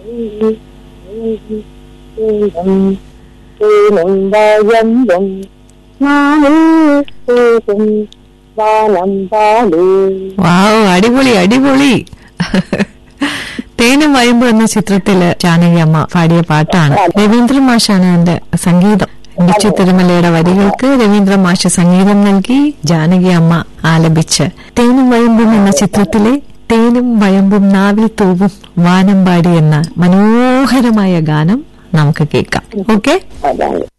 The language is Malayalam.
വയമ്പും നാളിൽ പോകും വാനം പാലേ വാവ് അടിപൊളി അടിപൊളി തേനും വയമ്പ് എന്ന ചിത്രത്തില് ജാനകി അമ്മ പാടിയ പാട്ടാണ് രവീന്ദ്ര മാഷാണ് എന്റെ സംഗീതം ബിച്ചു തിരുമലയുടെ വരികൾക്ക് രവീന്ദ്ര മാഷ് സംഗീതം നൽകി ജാനകി അമ്മ ആലപിച്ച് തേനും വയമ്പും എന്ന ചിത്രത്തിലെ തേനും വയമ്പും നാവിൽ തൂവും വാനമ്പാടി എന്ന മനോഹരമായ ഗാനം നമുക്ക് കേൾക്കാം ഓക്കെ അതാണ്